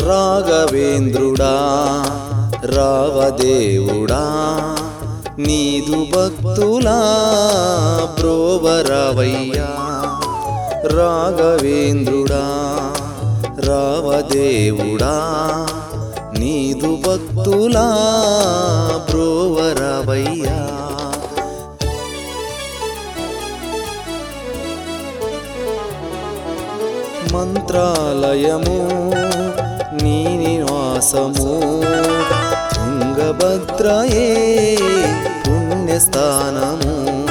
రాఘవేంద్రుడా రావదేవుడా నీదు భక్తులా బ్రోవరవయ్యా రాఘవేంద్రుడా రావదేవుడా నీదు భక్తులా బ్రోవరవయ్యా మంత్రాలయము నీ నివాసము తుంగభద్రయే పుణ్యస్థానము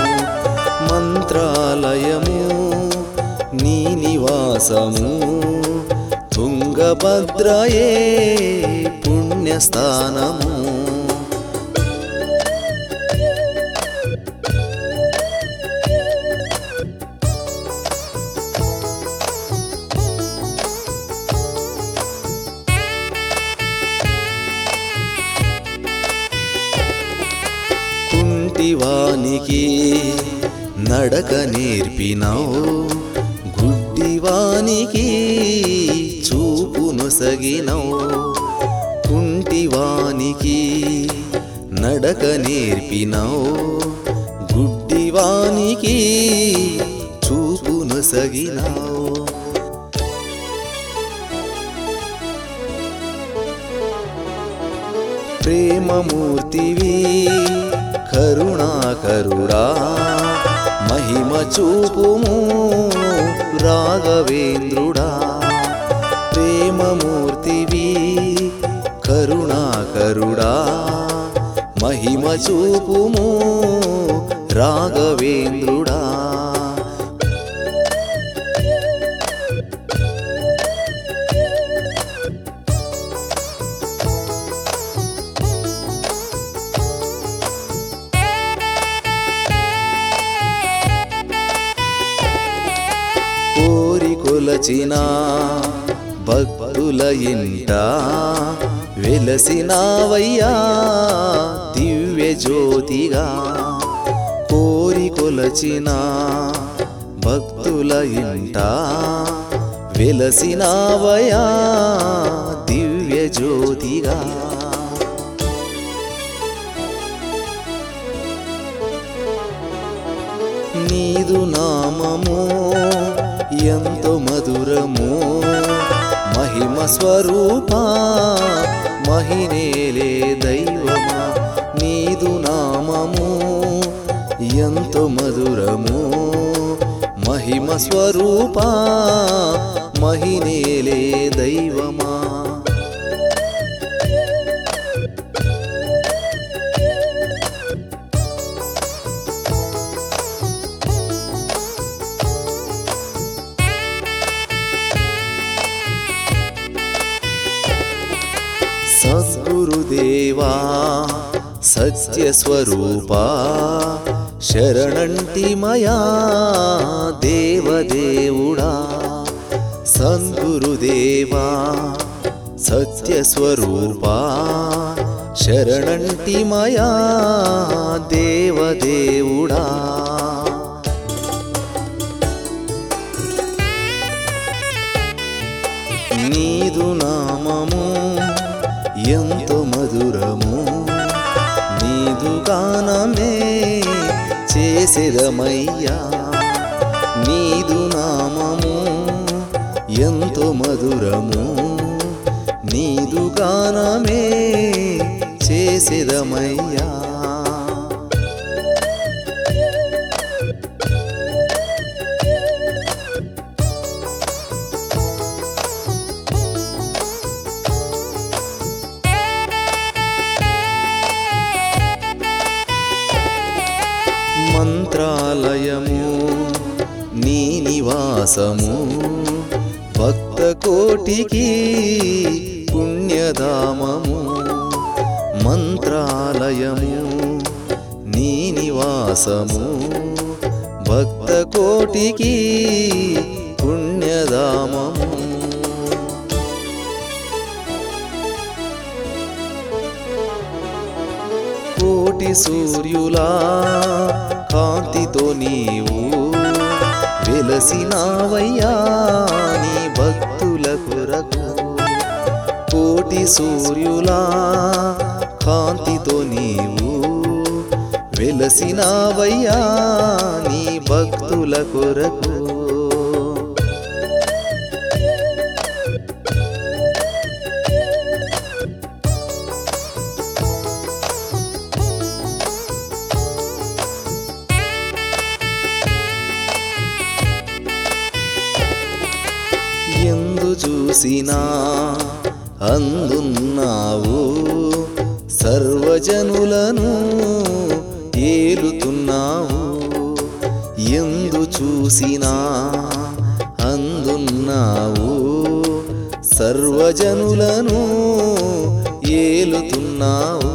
మంత్రాలయము నీ నివాసము తుంగభద్రయే పుణ్యస్థానము కుంటివానికి నడక నేర్పినావు గుడ్డివానికి చూపును సగినవు కుంటివానికి నడక నేర్పినావు గుడ్డివానికి చూపును సగినావు ప్రేమమూర్తివి కరుణాకరుడా మహిమ చూపుము రాఘవేంద్రుడా ప్రేమమూర్తివి కరుణాకరుడా మహిమ చూపుము రాఘవేంద్రుడా కోరి కొలచిన భక్తుల ఇంట వెలసినావయ్యా దివ్య జ్యోతిగా కోరి కొలచిన భక్తుల ఇంట వెలసినావయ్యా దివ్య జ్యోతిగా నీదు నామము ఎంతో మధురము మహిమ స్వరూప మహినేలే దైవమా నీదు నామము ఎంతో మధురము మహిమ స్వరూప మహినేలే దైవమా సద్గురుదేవా సత్యస్వరూపా శరణంటి మయా దేవదేవుడా సద్గురుదేవా సత్యస్వరూపా శరణంటి మయా దేవదేవుడా నీదు నామము ఎంతో మధురము నీదు గానమే చేసేదమయ్యా నీదు నామము ఎంతో మధురము నీదు గానమే చేసేదమయ్యా మంత్రాలయము నీ నివాసము భక్త కోటికి పుణ్యధామము మంత్రాలయము నీ నివాసము భక్త కోటికి పుణ్యధామము కోటి సూర్యులా కాంతితో నీవు వెలసినావయ్యా నీ భక్తుల కొరకు కోటి సూర్యులా కాంతితో నీవు వెలసినావయ్యా నీ భక్తుల కొరకు ఎందు చూసినా అందున్నావు సర్వజనులను ఏలుతున్నావు ఎందు చూసినా అందున్నావు సర్వజనులను ఏలుతున్నావు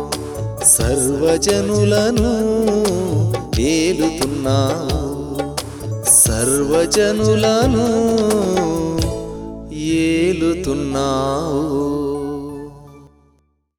సర్వజనులను ఏలుతున్నావు సర్వజనులను ఏలుతున్నావు